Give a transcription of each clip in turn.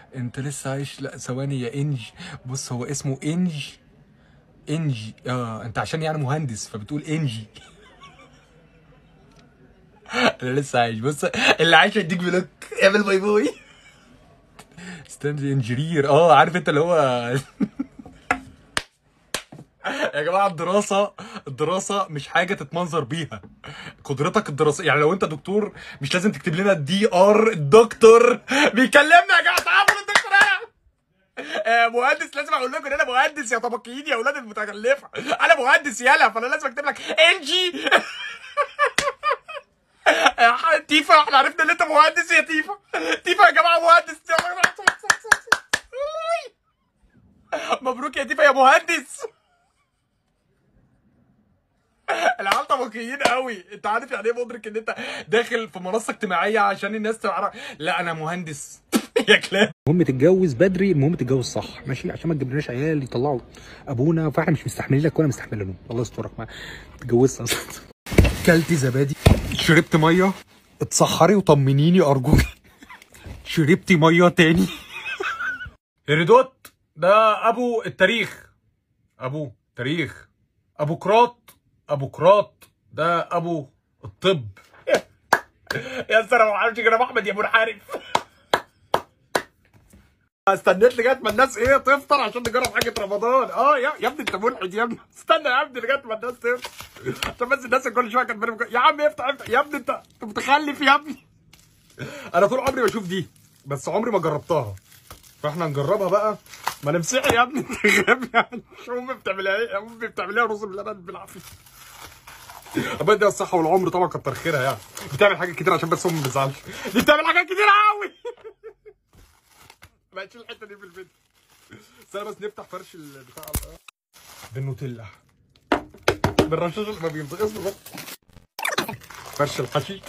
انت لسه عايش لا ثواني يا انج بص هو اسمه انج انجي اه انت عشان يعني مهندس فبتقول انجي انا لسه عايش بص اللي عايش هيديك بلوك اعمل باي باي ستاند انجينير اه عارف انت اللي هو يا جماعه الدراسه الدراسه مش حاجه تتمنظر بيها قدرتك الدراسيه يعني لو انت دكتور مش لازم تكتب لنا دي ار الدكتور بيكلمنا يا جماعه تعالوا الدكتوراه آه، مهندس لازم اقول لكم ان انا مهندس يا طبقيين يا اولاد المتخلفه انا مهندس يالا فانا لازم اكتب لك انجي يا ح- تيفا احنا عرفنا ان انت مهندس يا تيفا تيفا يا جماعه مهندس مبروك يا تيفا يا مهندس العيال طبقيين قوي انت عارف يعني ايه مدرك ان انت داخل في منصه اجتماعيه عشان الناس تعرف لا انا مهندس يا كلاب المهم تتجوز بدري المهم تتجوز صح ماشي عشان ما تجيبلناش عيال يطلعوا ابونا فاحنا مش مستحملين لك ولا مستحملينهم الله يسترك ما اتجوزت اصلا كلتي زبادي شربت ميه اتسحري وطمنيني ارجوك شربتي ميه تاني هيرودوت ده ابو التاريخ ابو تاريخ ابو كراط ابو كراط ده ابو الطب يا اسطى انا ما اعرفش غير أبو احمد يا ابو الحارف استنيت لغايه ما الناس ايه تفطر عشان نجرب حاجه رمضان اه يا يا ابني انت ملحد يا ابني استنى يا ابني لغايه ما الناس تفطر عشان بس الناس كل شويه كانت بتقول يا عم افتح افتح يا ابني انت انت متخلف يا ابني انا طول عمري بشوف دي بس عمري ما جربتها فاحنا نجربها بقى ما نمسحي يا ابني انت غبي يعني شو امي بتعملها ايه امي بتعملها رز باللبن بالعافيه ربنا يديها الصحة والعمر طبعا كتر خيرها يعني بتعمل حاجات كتير عشان بس امي ما تزعلش دي بتعمل حاجات كتير قوي ما تشيل الحته دي في البيت استنى بس نفتح فرش البتاع بالنوتيلا بالرشاش اللي ما بينطقش بس فرش الحشيش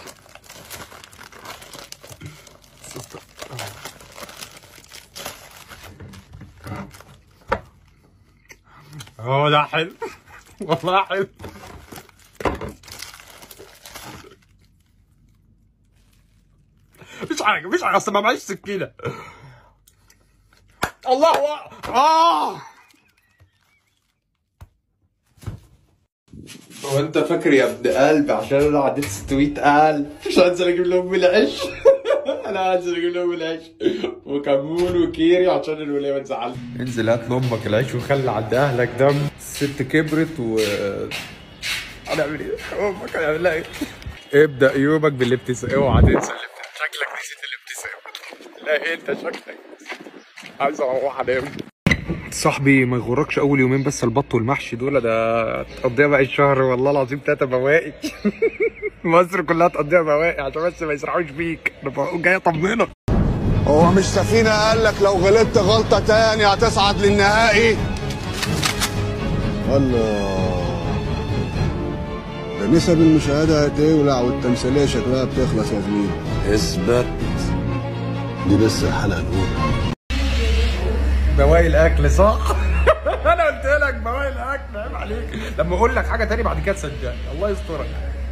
اه ده حلو والله حلو مش حاجه مش حاجه اصل ما معيش سكينه الله أكبر. اه هو انت فاكر يا ابن قلب عشان انا عديت 600 ألف مش هنزل اجيب لهم العيش انا هنزل اجيب لهم العيش وكمون وكيري عشان الوليه ما تزعلش انزل هات لامك العيش وخلي عند اهلك دم الست كبرت و هنعمل ايه؟ امك هنعمل لها ايه؟ ابدا يومك بالابتسامه اوعى تنسى الابتسامه شكلك نسيت الابتسامه لا انت شكلك عايز اروح انام صاحبي ما يغركش اول يومين بس البط والمحشي دول ده تقضيها باقي الشهر والله العظيم تلاته بواقي مصر كلها تقضيها بواقي عشان بس ما يسرحوش بيك انا بقول جاي اطمنك هو مش سفينة قال لك لو غلطت غلطة تاني هتصعد للنهائي الله ده نسب المشاهدة هتولع والتمثيلية شكلها بتخلص يا زميلي اثبت دي بس الحلقة الأولى بواقي الاكل صح انا قلت لك بواقي الاكل عيب عليك لما اقول لك حاجه تاني بعد كده تصدقني الله يسترك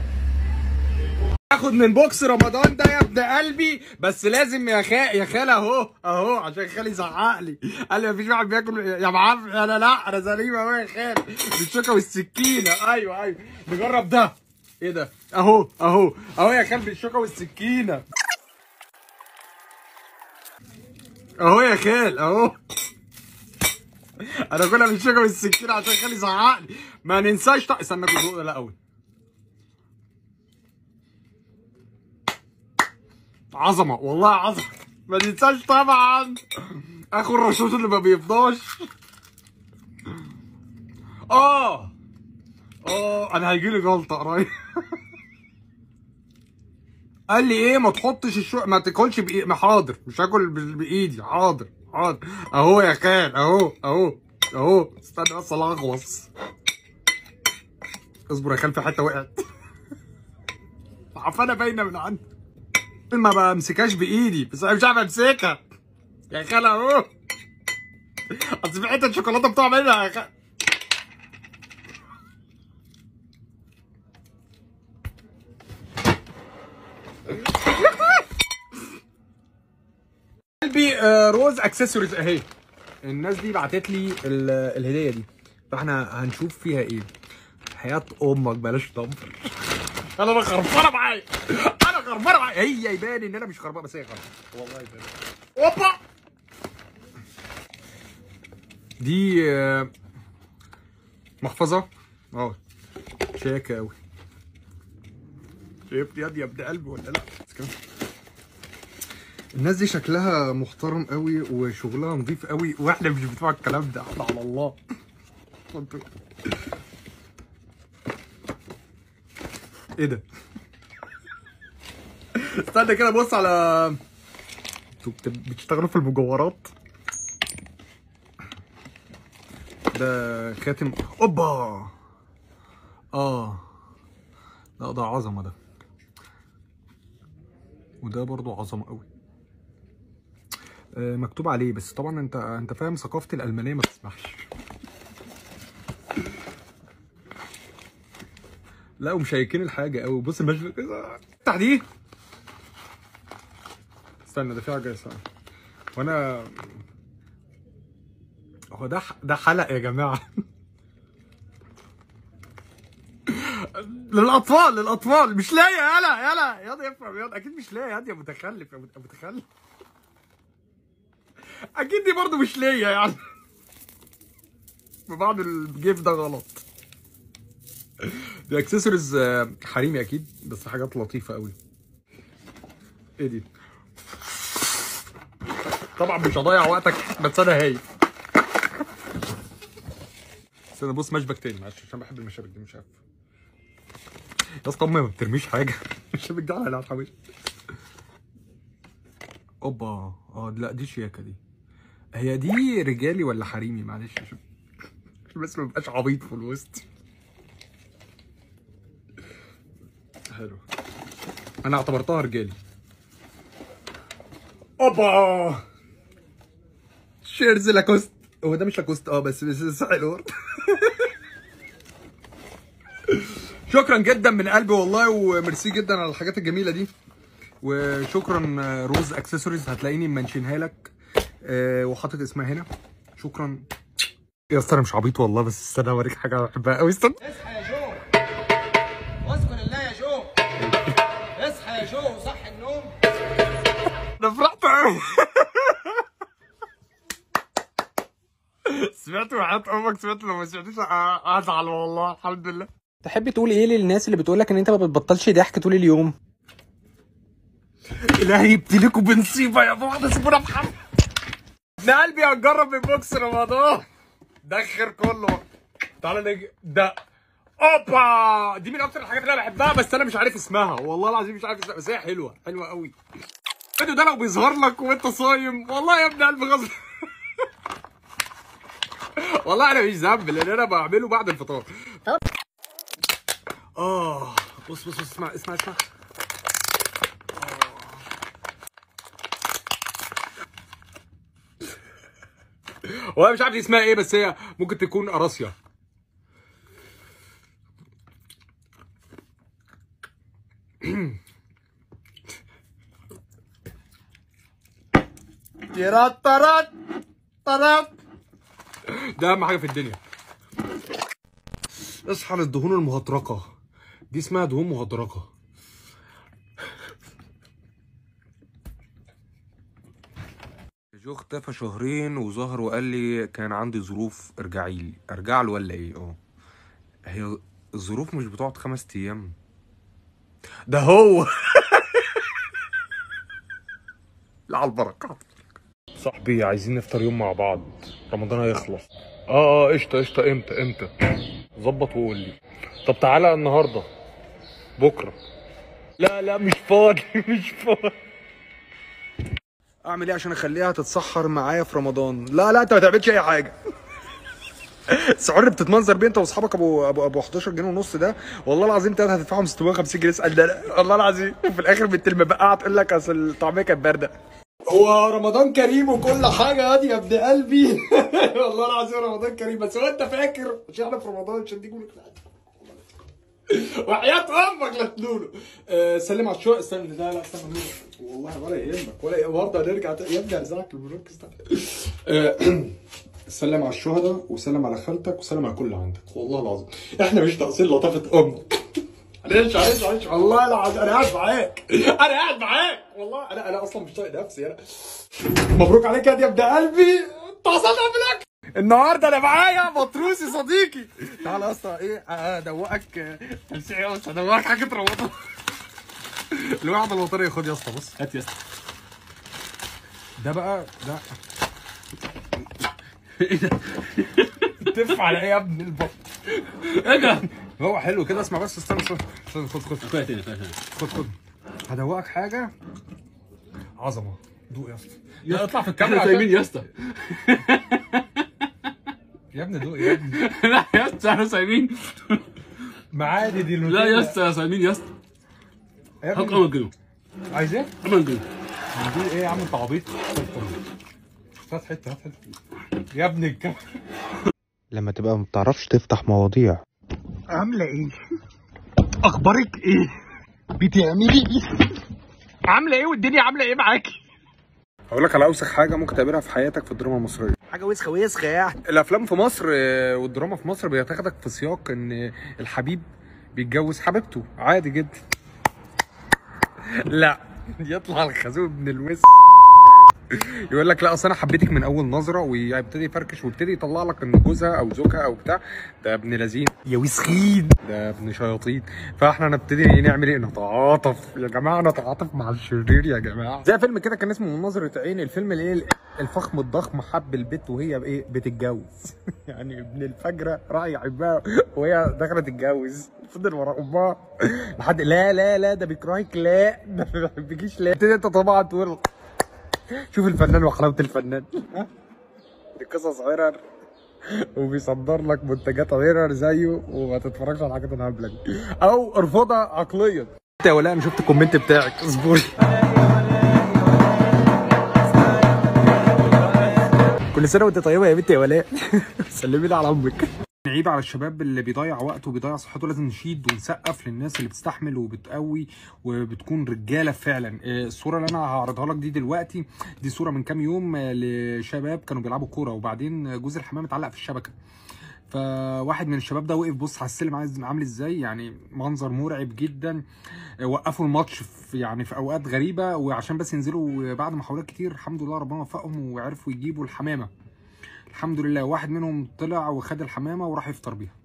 اخد من بوكس رمضان ده يا ابن قلبي بس لازم يا خا يا خال اهو اهو عشان خالي زعق لي قال لي مفيش واحد بياكل يا معفن انا لا انا سليم اهو يا خال بالشوكه والسكينه ايوه ايوه نجرب ده ايه ده اهو اهو اهو يا خال بالشوكه والسكينه اهو يا خال اهو انا كلها بالشوكه والسكينه عشان خالي زعق لي ما ننساش طق استنى كنت بقول لا قوي عظمه والله عظمه ما ننساش طبعا اخو الرشوش اللي ما بيفضاش اه اه انا هيجي لي جلطه قريب قال لي ايه ما تحطش الشو ما تاكلش بإي... ما حاضر مش هاكل ب- بايدي حاضر حاضر اهو يا خال اهو اهو اهو استنى بس الغوص اصبر يا خال في حته وقعت عفانه باينه من عندي ما بمسكهاش بايدي بس انا مش عارف امسكها يا خال اهو اصل في حته شوكولاته بتقع منها يا خال قلبي دي آه، روز اكسسوارز اهي الناس دي بعتت لي ال- الهديه دي فاحنا هنشوف فيها ايه حياه امك بلاش طمر انا انا خربانه معايا انا خربانه معايا هي يبان ان انا مش خربانه بس هي خربانه والله يبان اوبا دي آه، محفظه اه شياكه قوي شايفني يا ابن قلبي ولا لا بس كده. الناس دي شكلها محترم قوي وشغلها نظيف قوي واحنا مش بتوع الكلام ده احنا على الله انتوا- ايه ده استنى كده بص على انتوا بت- بتشتغلوا في المجوهرات ده خاتم اوبا اه لا ده عظمه ده وده برضو عظمه قوي آه، مكتوب عليه بس طبعا انت انت فاهم ثقافتي الالمانيه ما تسمحش لا ومشيكين الحاجه قوي بص المشهد كده افتح دي استنى ده في حاجه استنى وانا هو ده ح- ده حلق يا جماعه للاطفال للاطفال مش لاقي يلا يلا يلا افهم يلا اكيد مش لاقي يا متخلف يا مت- متخلف اكيد دي برضه مش ليا يعني ببعض الجيف ده غلط دي اكسسوارز آه، حريمي اكيد بس حاجات لطيفه قوي ايه دي طبعا مش هضيع وقتك بس انا هايف استنى بص مشبك تاني معلش عشان بحب المشابك دي مش عارف يا اسطى امي ما بترميش حاجه المشابك دي على الحوش اوبا اه لا دي شياكه دي هي دي رجالي ولا حريمي معلش عشان عشان بس ما بقاش عبيط في الوسط حلو انا اعتبرتها رجالي اوبا شيرز لاكوست هو ده مش لاكوست اه بس بس حلو شكرا جدا من قلبي والله وميرسي جدا على الحاجات الجميله دي وشكرا آه، روز اكسسوارز هتلاقيني منشنها لك آه، وحاطط اسمها هنا شكرا يا اسطى انا مش عبيط والله بس استنى اوريك حاجه بحبها قوي استنى اصحى يا جو اذكر الله يا جو اصحى يا جو صح النوم انا فرحت قوي سمعت وحياة امك سمعت لو ما سمعتش ازعل والله الحمد لله تحب تقول ايه للناس اللي بتقول لك ان انت ما بتبطلش ضحك طول اليوم الهي يبتليكوا بنصيبه يا بعض سيبونا في حالنا ابن قلبي هنجرب من بوكس رمضان ده الخير كله تعالى نجي ده اوبا دي من اكتر الحاجات اللي انا بحبها بس انا مش عارف اسمها والله العظيم مش عارف اسمها بس هي حلوه حلوه قوي الفيديو ده لو بيظهر لك وانت صايم والله يا ابن قلبي غصب والله انا مش ذنب لان انا بعمله بعد الفطار اه بص بص بص اسمع اسمع اسمع وانا مش عارف دي اسمها ايه بس هي ممكن تكون قراصية تيرات ترات ترات ده اهم حاجه في الدنيا اصحى للدهون المهدرقه دي اسمها دهون مهدرقه جو اختفى شهرين وظهر وقال لي كان عندي ظروف ارجعي لي ارجع له ولا ايه اه هي الظروف مش بتقعد خمس ايام ده هو لا على البركه صاحبي عايزين نفطر يوم مع بعض رمضان هيخلص اه اه قشطه قشطه امتى امتى ظبط وقول لي طب تعالى النهارده بكره لا لا مش فاضي مش فاضي اعمل ايه عشان اخليها تتسحر معايا في رمضان لا لا انت ما تعملش اي حاجه السعر اللي بتتمنظر بيه انت واصحابك ابو ابو ابو 11 جنيه ونص ده والله العظيم انت هتدفعهم 650 جنيه اسال ده والله العظيم وفي الاخر بنت المبقعه تقول لك اصل الطعميه كانت بارده هو رمضان كريم وكل حاجه هادي يا ابن قلبي والله العظيم رمضان كريم بس هو انت فاكر مش احنا في رمضان عشان دي يقول لك لا وحياة امك لا تنونو آه سلم على الشوق استنى لا لا استنى نونو والله ولا يهمك ولا يهمك. برضه هنرجع تاني. يا ابني ارزعك البنوك استنى آه، سلم على الشهداء وسلم على خالتك وسلم على كل اللي عندك والله العظيم احنا مش ناقصين لطافه امك معلش معلش معلش والله العظيم انا قاعد معاك انا قاعد معاك والله انا انا اصلا مش طايق نفسي انا مبروك عليك يا دي يا ابن قلبي انت وصلت قبلك النهارده انا معايا مطروس يا صديقي تعالى يا اسطى ايه ادوقك آه، تمسيح يا اسطى ادوقك حاجه رمضان الواحد الوطني خد يا اسطى بص هات يا اسطى ده بقى ده ايه ده تف على ايه يا ابن البط ايه ده هو حلو كده اسمع بس استنى استنى استنى، خد خد كفايه تاني كفايه تاني خد خد هدوقك حاجه عظمه دوق يا اسطى يا اطلع في احنا الكاميرا سايبين عشان- يا اسطى يا ابني دوق يا ابني لا يا اسطى احنا سايبين معادي دي لا يا اسطى سايبين يا اسطى يا هات ابني امل كيلو عايز ايه؟ امل كيلو دي ايه يا عم انت عبيط هات حته هات حته يا ابني الكاميرا لما تبقى ما بتعرفش تفتح مواضيع عامله ايه؟ اخبارك ايه؟ بتعملي ايه؟ عامله ايه والدنيا عامله ايه معاكي؟ هقول لك على اوسخ حاجه ممكن تقابلها في حياتك في الدراما المصريه حاجه وسخه وسخه يعني الافلام في مصر آه، والدراما في مصر بتاخدك في سياق ان الحبيب بيتجوز حبيبته عادي جدا لا يطلع الخازوق ابن الوس يقول لك لا اصل انا حبيتك من اول نظره ويبتدي يفركش ويبتدي يطلع لك ان جوزها او زوجها او بتاع ده ابن لذين يا وسخين ده ابن شياطين فاحنا نبتدي نعمل ايه نتعاطف يا جماعه نتعاطف مع الشرير يا جماعه زي فيلم كده كان اسمه نظره عين الفيلم اللي ايه الفخم الضخم حب البت وهي بايه بتتجوز يعني ابن الفجره راح يحبها وهي داخله تتجوز فضل ورا امها لحد لا لا لا ده بيكرهك لا ده ما بيحبكيش لا تبتدي انت طبعا تقول شوف الفنان وحلاوه الفنان ها؟ دي قصص عرر وبيصدر لك منتجات غير زيه وما تتفرجش على حاجات الهبله دي او ارفضها عقليا انت يا ولاء انا شفت الكومنت بتاعك اصبري كل سنه وانت طيبه يا بنتي يا ولاء سلمي لي على امك نعيب على الشباب اللي بيضيع وقته وبيضيع صحته لازم نشيد ونسقف للناس اللي بتستحمل وبتقوي وبتكون رجاله فعلا آه، الصوره اللي انا هعرضها لك دي دلوقتي دي صوره من كام يوم آه، لشباب كانوا بيلعبوا كوره وبعدين جوز الحمام اتعلق في الشبكه فواحد من الشباب ده وقف بص على السلم عايز عامل ازاي يعني منظر مرعب جدا آه، وقفوا الماتش في يعني في اوقات غريبه وعشان بس ينزلوا بعد محاولات كتير الحمد لله ربنا وفقهم وعرفوا يجيبوا الحمامه الحمد لله واحد منهم طلع وخد الحمامه وراح يفطر بيها